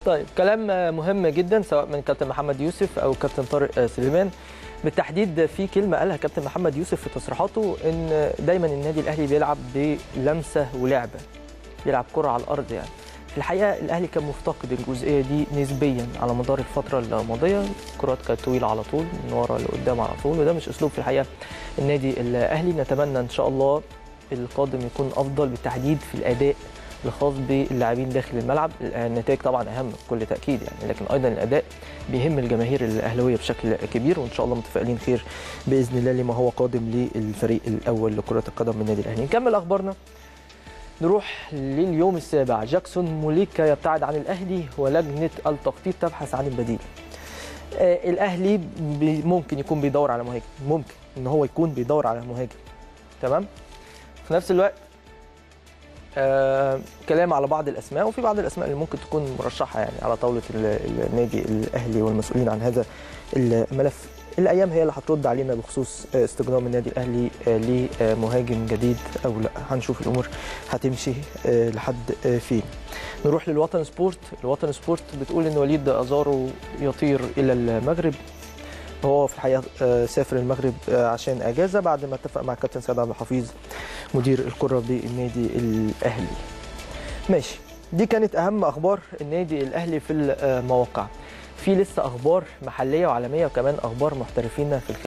طيب كلام مهم جدا سواء من كابتن محمد يوسف او كابتن طارق سليمان بالتحديد في كلمه قالها كابتن محمد يوسف في تصريحاته ان دايما النادي الاهلي بيلعب بلمسه ولعبه بيلعب كره على الارض يعني في الحقيقه الاهلي كان مفتقد الجزئيه دي نسبيا على مدار الفتره الماضيه الكرات كانت طويله على طول من ورا لقدام على طول وده مش اسلوب في الحقيقه النادي الاهلي نتمنى ان شاء الله القادم يكون افضل بالتحديد في الاداء الخاص باللاعبين داخل الملعب النتائج طبعا اهم بكل تاكيد يعني لكن ايضا الاداء بيهم الجماهير الاهلاويه بشكل كبير وان شاء الله متفائلين خير باذن الله لما هو قادم للفريق الاول لكره القدم من النادي الاهلي نكمل اخبارنا نروح لليوم السابع جاكسون موليكا يبتعد عن الاهلي ولجنه التخطيط تبحث عن البديل آه الاهلي ممكن يكون بيدور على مهاجم ممكن ان هو يكون بيدور على مهاجم تمام في نفس الوقت آه كلام على بعض الاسماء وفي بعض الاسماء اللي ممكن تكون مرشحه يعني على طاوله النادي الاهلي والمسؤولين عن هذا الملف الايام هي اللي هترد علينا بخصوص استخدام النادي الاهلي لمهاجم جديد او لا هنشوف الامور هتمشي لحد فين نروح للوطن سبورت الوطن سبورت بتقول ان وليد ازارو يطير الى المغرب هو في الحقيقه سافر المغرب عشان اجازه بعد ما اتفق مع كابتن سيد عبد الحفيظ مدير الكره بالنادي الاهلي ماشي دي كانت اهم اخبار النادي الاهلي في المواقع في لسه اخبار محليه وعالميه وكمان اخبار محترفين في